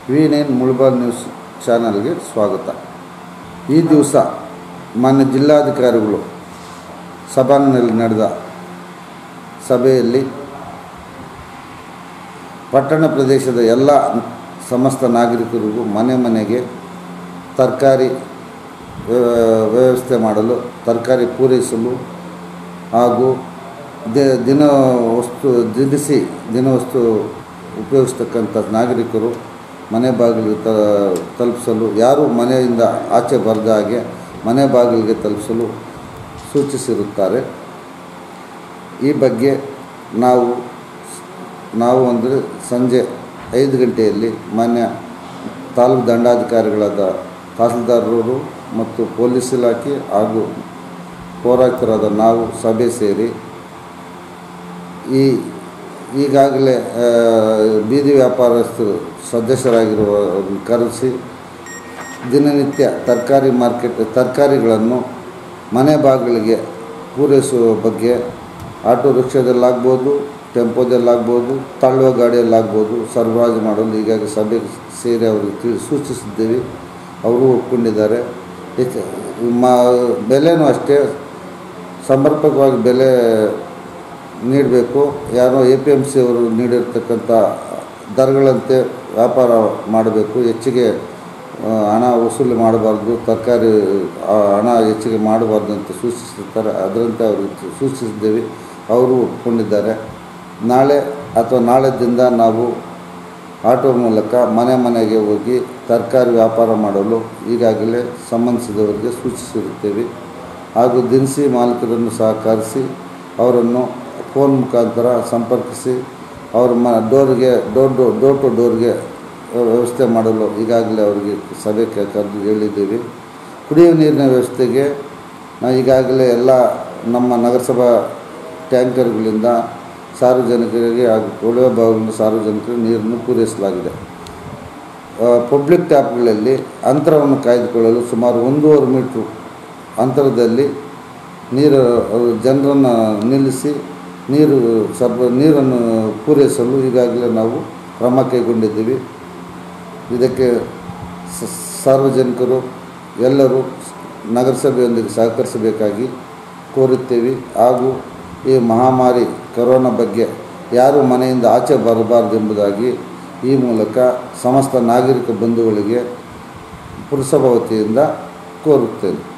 V nine ಮುಳ್ಬಾಲ್ news ಚಾನಲ್ಗೆ ಸ್ವಾಗತ ಈ ದಿವಸ ಮಾನ್ಯ ಜಿಲ್ಲಾಧಿಕಾರಿಗಳು ಸಭಾಂಗಣದಲ್ಲಿ ನಡೆದ ಸಭೆಯಲ್ಲಿ ಪಟ್ಟಣ ಪ್ರದೇಶದ ಎಲ್ಲ ಸಮಸ್ತ ನಾಗರಿಕರಿಗೂ ಮನೆ ಮನೆಗೆ ತರಕಾರಿ ವ್ಯವಸ್ಥೆ ಮಾಡಲು ತರಕಾರಿ ಪೂರೈಸಲು ಹಾಗೂ ದಿ- ದಿನ ವಸ್ತು ದಿನಸಿ ದಿನವಸ್ತು ಉಪಯೋಗಿಸ್ತಕ್ಕಂಥ ನಾಗರಿಕರು ಮನೆ ಬಾಗಿಲಿಗೆ ತ ತಲುಪಿಸಲು ಯಾರು ಮನೆಯಿಂದ ಆಚೆ ಬರದ ಹಾಗೆ ಮನೆ ಬಾಗಿಲಿಗೆ ತಲುಪಿಸಲು ಸೂಚಿಸಿರುತ್ತಾರೆ ಈ ಬಗ್ಗೆ ನಾವು ನಾವು ಅಂದರೆ ಸಂಜೆ ಐದು ಗಂಟೆಯಲ್ಲಿ ಮಾನ್ಯ ತಾಲೂಕು ದಂಡಾಧಿಕಾರಿಗಳಾದ ತಹಸೀಲ್ದಾರರು ಮತ್ತು ಪೊಲೀಸ್ ಇಲಾಖೆ ಹಾಗೂ ಪೌರಾಯುಕ್ತರಾದ ನಾವು ಸಭೆ ಸೇರಿ ಈ ಈಗಾಗಲೇ ಆ, ಬೀದಿ ವ್ಯಾಪಾರಸ್ಥರು ಸದಸ್ಯರಾಗಿರುವವರನ್ನು ಕರೆಸಿ ದಿನನಿತ್ಯ ತರಕಾರಿ ಮಾರ್ಕೆಟ್ ತರಕಾರಿಗಳನ್ನು ಮನೆ ಬಾಗಿಲಿಗೆ ಪೂರೈಸುವ ಬಗ್ಗೆ ಆಟೋ ರಿಕ್ಷಾದಲ್ಲಾಗ್ಬೋದು ಟೆಂಪೋದಲ್ಲಾಗ್ಬೋದು ತಳ್ಳುವ ಗಾಡಿಯಲ್ಲಾಗ್ಬೋದು ಸರಬರಾಜು ಮಾಡಲು ಈಗಾಗಲೇ ಸಭೆ ಸೇರಿ ಅವರಿಗೆ ತಿಳಿ ಸೂಚಿಸಿದ್ದೇವೆ ಅವರು ಒಪ್ಕೊಂಡಿದ್ದಾರೆ ಹೆಚ್ಚು ಮಾ ಬೆಲೆನೂ ಅಷ್ಟೇ ಸಮರ್ಪಕವಾಗಿ ಬೆಲೆ ನೀಡಬೇಕು ಯಾರೋ ಎ ಪಿ ಎಮ್ ಸಿ ಅವರು ನೀಡಿರ್ತಕ್ಕಂಥ ದರಗಳಂತೆ ವ್ಯಾಪಾರ ಮಾಡಬೇಕು ಹೆಚ್ಚಿಗೆ ಆ, ಹಣ ವಸೂಲಿ ಮಾಡಬಾರ್ದು ತರಕಾರಿ ಆ, ಹಣ ಹೆಚ್ಚಿಗೆ ಮಾಡಬಾರ್ದು ಅಂತ ಸೂಚಿಸಿರ್ತಾರೆ ಅದರಂತೆ ಅವರಿಗೆ ಸೂಚಿಸಿದ್ದೇವೆ ಅವರು ಒಪ್ಕೊಂಡಿದ್ದಾರೆ ನಾಳೆ ಅಥವಾ ನಾಳೆದಿಂದ ನಾವು ಆಟೋ ಮೂಲಕ ಮನೆ ಮನೆಗೆ ಹೋಗಿ ತರಕಾರಿ ವ್ಯಾಪಾರ ಮಾಡಲು ಈಗಾಗಲೇ ಸಂಬಂಧಿಸಿದವರಿಗೆ ಸೂಚಿಸಿರುತ್ತೇವೆ ಹಾಗೂ ದಿನಸಿ ಮಾಲೀಕರನ್ನು ಸಹ ಕರೆಸಿ ಅವರನ್ನು ಫೋನ್ ಮುಖಾಂತರ ಸಂಪರ್ಕಿಸಿ ಅವ್ರ ಮ ಡೋರಿಗೆ ಡೋರ್ ಡೋ ಡೋರ್ ಟು ಡೋರ್ಗೆ ವ್ಯವಸ್ಥೆ ಮಾಡಲು ಈಗಾಗಲೇ ಅವರಿಗೆ ಸಭೆ ಕ- ಕರೆದು ಹೇಳಿದ್ದೀವಿ ಕುಡಿಯುವ ನೀರಿನ ವ್ಯವಸ್ಥೆಗೆ ನಾವು ಈಗಾಗಲೇ ಎಲ್ಲ ನಮ್ಮ ನಗರಸಭಾ ಟ್ಯಾಂಕರ್ಗಳಿಂದ ಸಾರ್ವಜನಿಕರಿಗೆ ಹಾಗೂ ಕೊಳವೆ ಬಾವಿಗಳಿಂದ ಸಾರ್ವಜನಿಕರಿಗೆ ನೀರನ್ನು ಪೂರೈಸಲಾಗಿದೆ ಪಬ್ಲಿಕ್ ಟ್ಯಾಪ್ಗಳಲ್ಲಿ ಅಂತರವನ್ನು ಕಾಯ್ದುಕೊಳ್ಳಲು ಸುಮಾರು ಒಂದೂವರೆ ಮೀಟ್ರು ಅಂತರದಲ್ಲಿ ನೀರು ಜನರನ್ನು ನಿಲ್ಲಿಸಿ ನೀರು ಸರ್ವ ನೀರನ್ನು ಪೂರೈಸಲು ಈಗಾಗಲೇ ನಾವು ಕ್ರಮ ಕೈಗೊಂಡಿದ್ದೀವಿ ಇದಕ್ಕೆ ಸ- ಸಾರ್ವಜನಿಕರು ಎಲ್ಲರೂ ನಗರಸಭೆಯೊಂದಿಗೆ ಸಹಕರಿಸಬೇಕಾಗಿ ಕೋರುತ್ತೇವೆ ಹಾಗೂ ಈ ಮಹಾಮಾರಿ ಕೊರೋನಾ ಬಗ್ಗೆ ಯಾರು ಮನೆಯಿಂದ ಆಚೆ ಬರಬಾರದೆಂಬುದಾಗಿ ಈ ಮೂಲಕ ಸಮಸ್ತ ನಾಗರಿಕ ಬಂಧುಗಳಿಗೆ ಪುರಸಭಾ ವತಿಯಿಂದ ಕೋರುತ್ತೇನೆ